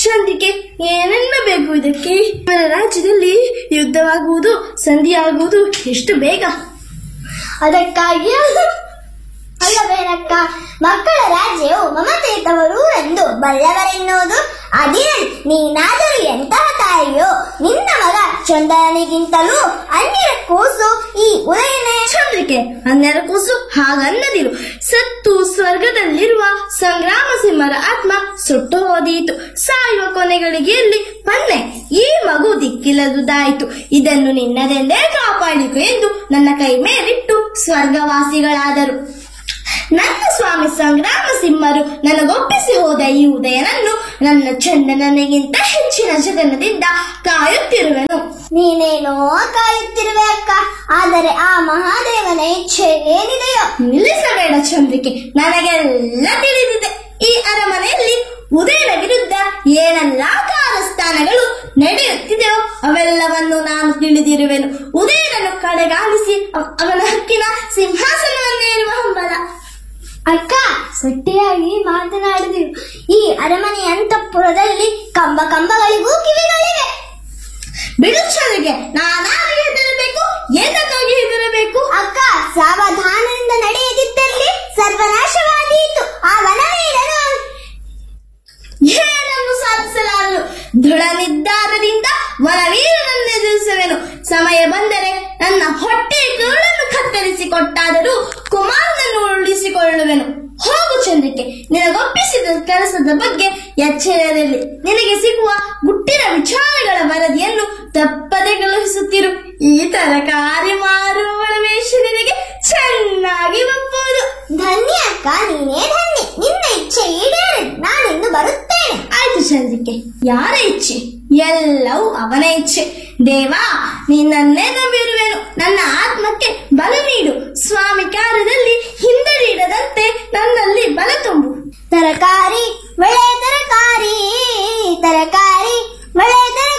ಚಂದ್ರಿಕೆ ಏನೆನ್ನಬೇಕು ಇದಕ್ಕೆ ನನ್ನ ರಾಜ್ಯದಲ್ಲಿ ಯುದ್ಧವಾಗುವುದು ಸಂಧಿಯಾಗುವುದು ಎಷ್ಟು ಬೇಗ ಅದಕ್ಕಾಗಿ ಅಲ್ಲವೇನಕ್ಕ ಮಕ್ಕಳ ರಾಜ್ಯವು ಮಮತೆ ತವರೂರೆಂದು ಬಲ್ಲವರೆನ್ನುವುದು ಅದೇ ನೀನಾದರೂ ಎಂತಹ ತಾಯಿಯೋ ನಿನ್ನ ಮಗ ಚಂದನಿಗಿಂತಲೂ ಅನ್ಯರ ಕೂಸು ಈ ಉದಯನೇ ಚಂದ್ರಿಕೆ ಹನ್ನೆರ ಕೂಸು ಹಾಗನ್ನದಿರು ಸತ್ತು ಸ್ವರ್ಗದಲ್ಲಿರುವ ಸಂಗ್ರಾಮ ಸಿಂಹರ ಆತ್ಮ ಸುಟ್ಟು ಹೋದೀತು ಸಾಯುವ ಕೊನೆಗಳಿಗೆಯಲ್ಲಿ ಪನ್ನೆ ಈ ಮಗು ದಿಕ್ಕಿಲ್ಲದುದಾಯಿತು ಇದನ್ನು ನಿನ್ನದೆಂದೇ ಕಾಪಾಡಿಕು ಎಂದು ನನ್ನ ಕೈ ಮೇಲಿಟ್ಟು ಸ್ವರ್ಗವಾಸಿಗಳಾದರು ನನ್ನ ಸ್ವಾಮಿ ಸಂಗ್ರಾಮ ಸಿಂಹರು ನನಗೊಪ್ಪಿಸಿ ಹೋದ ಈ ಉದಯನನ್ನು ನನ್ನ ಚಂದನನಿಗಿಂತ ಹೆಚ್ಚಿನ ಜಗನದಿಂದ ಕಾಯುತ್ತಿರುವೆನು ನೀನೇನೋ ಕಾಯುತ್ತಿರುವೆ ಅಕ್ಕ ಆದರೆ ಆ ಮಹಾದೇವನ ಇಚ್ಛೆ ಏನಿದೆಯೋ ನಿಲ್ಲಿಸಬೇಡ ಚಂದ್ರಿಕೆ ನನಗೆಲ್ಲ ತಿಳಿದಿದೆ ಈ ಅರಮನೆಯಲ್ಲಿ ಉದಯನ ವಿರುದ್ಧ ಏನೆಲ್ಲ ಕಾಲಸ್ಥಾನಗಳು ನಡೆಯುತ್ತಿದೆಯೋ ಅವೆಲ್ಲವನ್ನು ನಾನು ತಿಳಿದಿರುವೆನು ಉದಯನನ್ನು ಕಡೆಗಾಣಿಸಿ ಅವ- ಅವನ ಹಕ್ಕಿನ ಸಿಂಹಾಸನವನ್ನೇರುವ ಹಂಬಲ ಅಕ್ಕ ಸಟ್ಟಿಯಾಗಿ ಮಾತನಾಡಿದೆವು ಈ ಅರಮನೆಯ ಅಂತಃಪುರದಲ್ಲಿ ಕಂಬ ಕಂಬಗಳಿಗೂ ಕಿವಿಗಳಿವೆ ಬಿಡು ಚಂದ್ರಿಕೆ ನಾನಾಗಿ ಹೆದರಬೇಕು ಏನಕ್ಕಾಗಿ ಹೆದರಬೇಕು ಅಕ್ಕ ಸಾವಧಾನದಿಂದ ನಡೆಯದಿದ್ದಲ್ಲಿ ಸರ್ವನಾಶವಾದೀತು ಆ ವನವೀರನು ಏನನ್ನು ಸಾಧಿಸಲಾರನು ದೃಢ ನಿರ್ಧಾರದಿಂದ ವನವೀರನನ್ನು ಎದುರಿಸುವೆನು ಸಮಯ ಬಂದರೆ ನನ್ನ ಹೊಟ್ಟೆ ಕರುಳನ್ನು ಕತ್ತರಿಸಿ ಕೊಟ್ಟಾದರೂ ಕುಮಾರನನ್ನು ಉಳಿಸಿಕೊಳ್ಳುವೆನು ಹೋಗು ಚಂದ್ರಿಕೆ ನಿನಗೊಪ್ಪಿಸಿದ ಕೆಲಸದ ಬಗ್ಗೆ ಎಚ್ಚರದಲ್ಲಿ ನಿನಗೆ ಸಿಗುವ ಗುಟ್ಟಿನ ವಿಚಾರಗಳ ವರದಿಯನ್ನು ತಪ್ಪದೆ ಕಳುಹಿಸುತ್ತಿರು ಈ ತರಕಾರಿ ಮಾರುವವಳ ವೇಷ ನಿನಗೆ ಚೆನ್ನಾಗಿ ಒಪ್ಪುವುದು ಧನ್ಯ ಅಕ್ಕ ನೀನೇ ಧನ್ಯ ನಿನ್ನ ಇಚ್ಛೆ ಈಡೇರಿ ನಾನಿಂದು ಬರುತ್ತೇನೆ ಆಯ್ತು ಚಂದ್ರಿಕೆ ಯಾರ ಇಚ್ಛೆ ಎಲ್ಲವೂ ಅವನ ಇಚ್ಛೆ ದೇವಾ ನಿನ್ನನ್ನೇ ನಂಬಿರುವೆನು ನನ್ನ ಆತ್ಮಕ್ಕೆ ಬಲ ನೀಡು